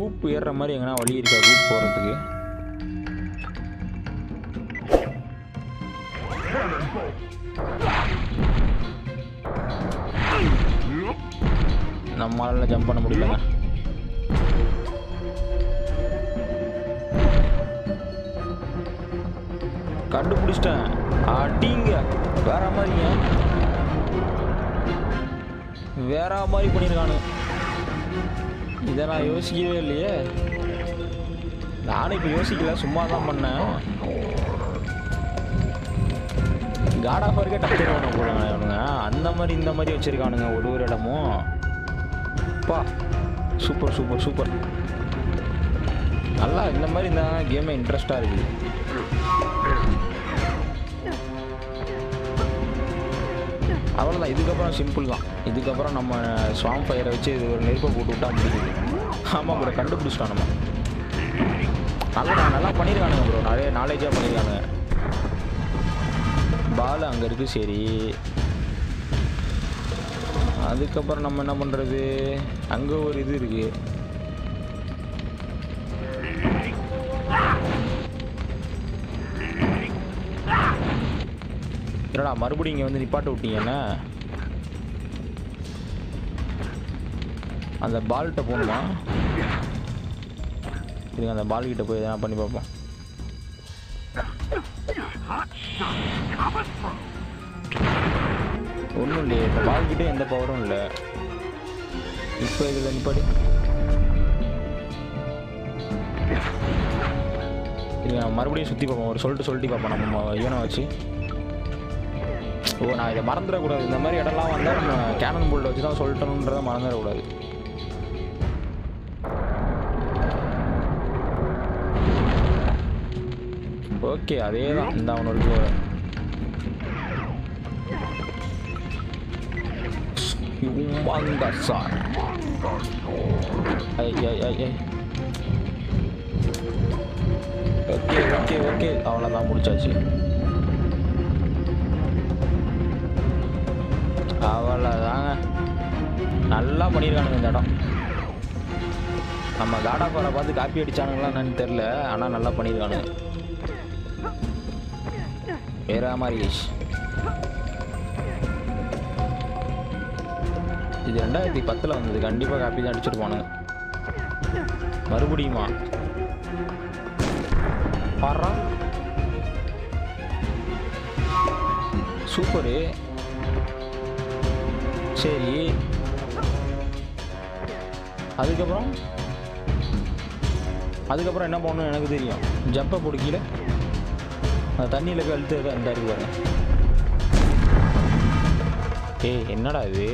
ரூப் ஏறுற மாதிரி எங்கன்னா வழி இருக்கா ரூப் போகிறதுக்கு நம்மளால ஜம்ப் பண்ண முடியலங்க கண்டுபிடிச்சிட்டேன் அடிங்க வேற மாதிரிங்க வேற மாதிரி பண்ணியிருக்கானு இதை நான் யோசிக்கவே இல்லையே நானும் இப்போ யோசிக்கல சும்மா தான் பண்ணேன் காட் ஆஃப் வரைக்கும் டக்கு பண்ண போகிறாங்க இவனுங்க அந்த மாதிரி இந்த மாதிரி வச்சுருக்கானுங்க ஒரு ஒரு இடமும் பா சூப்பர் சூப்பர் சூப்பர் நல்லா இந்த மாதிரி இந்த கேமே இன்ட்ரெஸ்டாக இருக்குது அவ்வளோதான் இதுக்கப்புறம் சிம்பிள் தான் இதுக்கப்புறம் நம்ம ஸ்வாம் ஃபயரை வச்சு இது ஒரு நெருப்பை போட்டு விட்டா முடியுது ஆமாம் ப்ரோ கண்டுபிடிச்சிட்டோம் நம்ம நல்லா நல்லா பண்ணியிருக்கானுங்க ப்ரோ நிறைய நாலேஜாக பண்ணியிருக்காங்க பால் அங்கே இருக்குது சரி அதுக்கப்புறம் நம்ம என்ன பண்ணுறது அங்கே ஒரு இது இருக்குது என்னடா மறுபடியும் இங்கே வந்து நிப்பாட்ட விட்டீங்கன்னா அந்த பால்கிட்ட போகணுமா இருங்க அந்த பால் கிட்ட போய் எதனா பண்ணி பார்ப்போம் ஒன்றும் இல்லையே இந்த பால் கிட்ட எந்த பவரும் இல்லை இப்போ இதில் நிப்பாடி இருங்க நான் மறுபடியும் சுற்றி பார்ப்போம் ஒரு சொல்லிட்டு சொல்லிட்டு பார்ப்போம் நம்ம இவனை வச்சு ஓ நான் இதை மறந்துடக்கூடாது இந்த மாதிரி இடம்லாம் வந்தால் நம்ம கேனன் போல்ட்டை வச்சு தான் சொல்லிட்டணுன்றதை மறந்துடக்கூடாது ஓகே அதே தான் இந்த அவனுக்கு சார் ஐ ஐ ஐ ஐ ஓகே ஓகே ஓகே அவ்வளோதான் முடிச்சாச்சு அவ்வளோதாங்க நல்லா பண்ணியிருக்கானுங்க இந்த இடம் நம்ம காடா பாரை பார்த்து காப்பி அடிச்சானுங்களா என்னன்னு தெரில ஆனால் நல்லா பண்ணியிருக்கானுங்க வேற மாதிரி இது ரெண்டாயிரத்தி பத்தில் வந்தது கண்டிப்பாக காப்பி தான் அடிச்சிருப்பானுங்க மறுபடியுமா பாடுறா சூப்பரு சரி அதுக்கப்புறம் அதுக்கப்புறம் என்ன பண்ணணும் எனக்கு தெரியும் ஜம்பை போடு கீழே அந்த தண்ணியில் போய் அழுத்து அந்த இருக்கு பாருங்க ஏய் என்னடா இது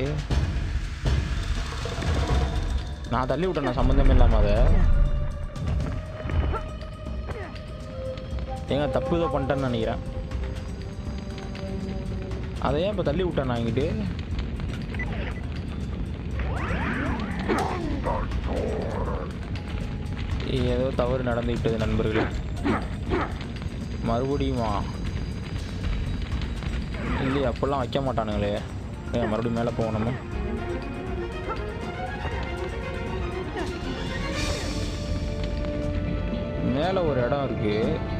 நான் தள்ளி விட்டேன் சம்மந்தமே இல்லாமல் அதை ஏங்க தப்பு ஏதோ பண்ணிட்டேன்னு நினைக்கிறேன் அதை ஏன் இப்போ தள்ளி விட்டேன் நான் இங்கிட்டு ஏதோ தவறு நடந்துவிட்டது நண்பர்களே மறுபடியுமா இல்லையே அப்போல்லாம் வைக்க மாட்டானுங்களே ஏன் மறுபடியும் மேலே போகணுமா மேலே ஒரு இடம் இருக்கு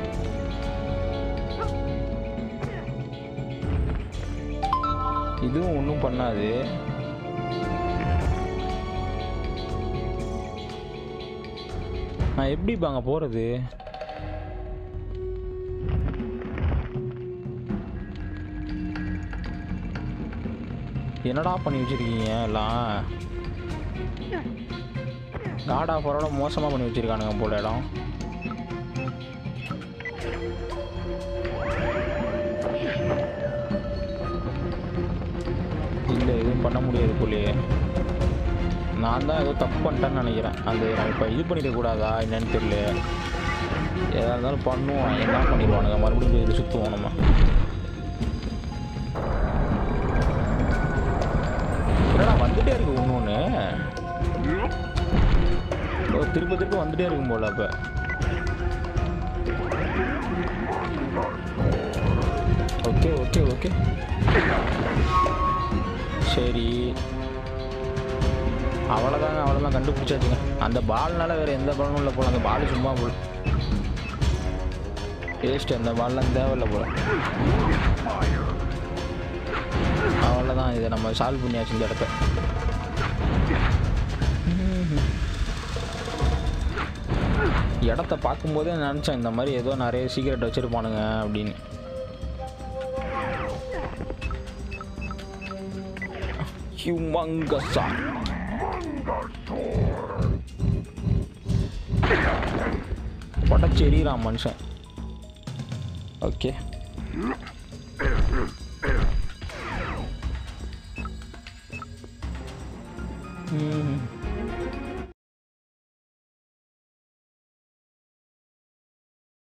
இதுவும் ஒன்றும் பண்ணாது நான் எப்படி இப்போ அங்கே போகிறது என்னடா பண்ணி வச்சிருக்கீங்க எல்லாம் காட் ஆஃபரோட மோசமாக பண்ணி வச்சிருக்கானுங்க போல இடம் இல்லை எதுவும் பண்ண முடியாது போலயே நான் தான் ஏதோ தப்பு பண்ணிட்டேன்னு நினைக்கிறேன் அது நம்ம இப்போ இது பண்ணிடக்கூடாதா என்னன்னு தெரியல எதாக இருந்தாலும் பண்ணுவோம் என்ன பண்ணிடுவானுங்க மறுபடியும் போய் இது சுற்றுவோம் நம்ம என்னடா வந்துட்டே இருக்கு ஒன்று ஒன்று திரும்ப திரும்ப வந்துட்டே இருக்கும் போல அப்போ ஓகே ஓகே ஓகே சரி அவ்வளோதாங்க அவ்வளோதான் கண்டுபிடிச்சாச்சுங்க அந்த பால்னால வேறு எந்த பலனும் இல்லை போல அந்த பால் சும்மா போல வேஸ்ட் அந்த பால்லாம் தேவையில்லை போல அவ்வளோதான் இதை நம்ம சால்வ் பண்ணியாச்சு இந்த இடத்த இடத்த பார்க்கும்போதே நினச்சேன் இந்த மாதிரி ஏதோ நிறைய சீக்ரெட் வச்சுருப்பானுங்க அப்படின்னு ஹியூமங்கஸா உடச்சி எறிகிறான் மனுஷன் ஓகே ம்